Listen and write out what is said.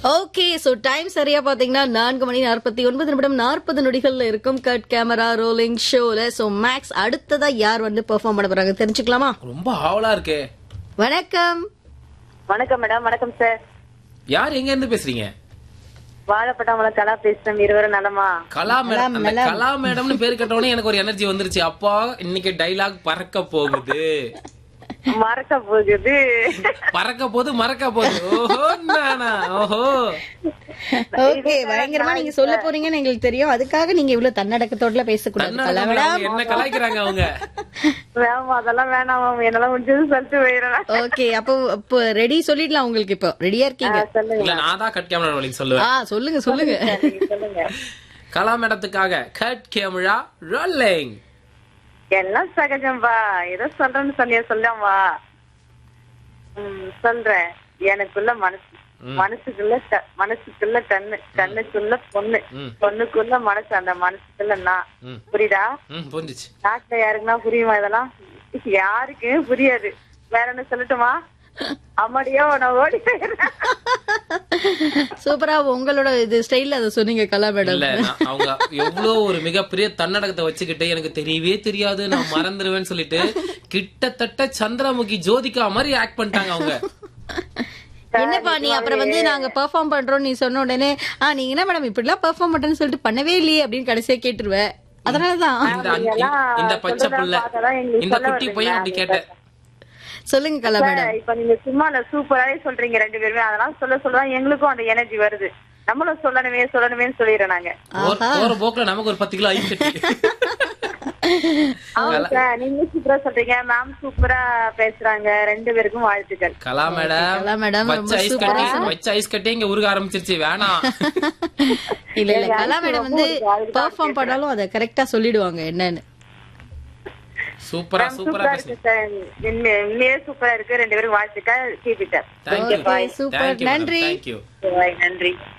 Okay so time சரியா பாத்தீங்கன்னா நான்கு மணி நாற்பத்தி ஒன்பது நிமிடம் நாற்பது நொடிகள்ல இருக்கும் கட் கேமரா ரோலிங் ஷோல சோ மேக்ஸ் அடுத்ததா யார் வந்து பெர்ஃபார்ம் பண்ண போறாங்க தெரிஞ்சுக்கலாமா ரொம்ப ஆவலா இருக்கே வணக்கம் வணக்கம் மேடம் வணக்கம் சார் யார் எங்க இருந்து பேசுறீங்க வாழைப்பட்டாமலம் கலா பேசுறேன் இருவரும் நலமா கலா மேடம் அந்த நலம். கலா மேடம்னு பேர் கேட்டவொடனே எனக்கு ஒரு எனர்ஜி வந்துருச்சு அப்பா இன்னைக்கு டைலாக் பறக்க போகுது மறக்க போகுது பறக்க போது மறக்க போகுது ஓஹோ நானா ஓஹோ ஓகே பயங்கரமா நீங்க சொல்ல போறீங்கன்னு எங்களுக்கு தெரியும் அதுக்காக நீங்க இவ்வளவு தன்னடக்கத்தோட பேசக்கூடாது கர்நாடகா மேடம் என்ன கலாய்க்கிறாங்க அவங்க வேணாம் அதெல்லாம் வேணாம் மேம் என்னால முடிஞ்சது சொல்லிட்டு போயிடுறேன் ஓகே அப்போ அப்போ ரெடி சொல்லிடலாம் உங்களுக்கு இப்போ ரெடியா இருக்கீங்க சொல்லுங்க இல்ல நான் தான் கட் கேமரா ரோலிங் சொல்லுவேன் ஆ சொல்லுங்க சொல்லுங்க நீங்க சொல்லுங்க கலா மேடத்துக்காக கட் கேமரா ரோலிங் எல்லாம் சகஜம்பா ஏதோ சொல்றேன்னு சொல்லிய சொல்லவா ம், சொல்றேன் எனக்குள்ள மனசு மனசுக்குள்ள க- மனசுக்குள்ள கண்ணு கண்ணுக்குள்ள பொண்ணு ம். பொண்ணுக்குள்ள மனசு அந்த மனசுக்குள்ள நான் ம். புரியுதா ம் புரிஞ்சுச்சு நாட்டுல யாருக்குன்னா புரியுமா இதெல்லாம் யாருக்கு புரியாது வேற என்ன சொல்லட்டுமா அம்மாடியோ நான் ஓடி போயிடுறேன் சூப்பரா உங்களோட இது ஸ்டைல்ல அதை சொன்னீங்க கலா மேடம் இல்ல நான் அவங்க எவ்வளவு ஒரு மிகப்பெரிய தன்னடக்கத்தை வச்சுக்கிட்டு எனக்கு தெரியவே தெரியாது நான் மறந்துடுவேன்னு சொல்லிட்டு கிட்டத்தட்ட சந்திரமுகி ஜோதிகா மாதிரி ஆக்ட் பண்ணிட்டாங்க அவங்க என்னப்பா நீ அப்புறம் வந்து நாங்க பெர்ஃபார்ம் பண்றோம் நீ சொன்ன உடனே ஆ நீங்க என்ன மேடம் இப்படி எல்லாம் பெர்ஃபார்ம் பண்றேன்னு சொல்லிட்டு பண்ணவே இல்லையே அப்படின்னு கடைசியா கேட்டுருவ அதனாலதான் இந்த இந்த- இந்த பச்சை புள்ள இந்த குட்டி பையன் அப்படி கேட்டேன் சொல்லுங்க கலா மேடம் இப்ப நீங்க சும்மா சூப்பராவே சொல்றீங்க ரெண்டு பேருமே அதெல்லாம் சொல்ல சொல்ல எங்களுக்கும் அந்த எனர்ஜி வருது நம்மளும் சொல்லணுமே சொல்லணுமேன்னு சொல்லிடுறோம் நாங்க போற- போற போக்குல நமக்கு ஒரு பத்து கிலோ ஐஸ் கட்டி ஆமா சார் நீங்க சூப்பரா சொல்றீங்க மேம் சூப்பரா பேசுறாங்க ரெண்டு பேருக்கும் வாழ்த்துக்கள் கலா மேடம் கலா மேடம் வச்ச ரொம்ப ஐஸ் கட்டி வச்ச ஐஸ் கட்டி இங்க உருக ஆரம்பிச்சிருச்சு வேணாம் இல்ல இல்ல கலா மேடம் வந்து பெர்ஃபார்ம் பண்ணாலும் அதை கரெக்டா சொல்லிடுவாங்க என்னன்னு சூப்பரா சூப்பரா சூப்பரா பேசுறீங்க இருக்கு சார் உண்மை- உண்மையே சூப்பரா இருக்கு ரெண்டு பேரும் வாழ்த்துக்கள் கீப்பிட்டர் Okay, super. நன்றி. தேங்க்யூ நன்றி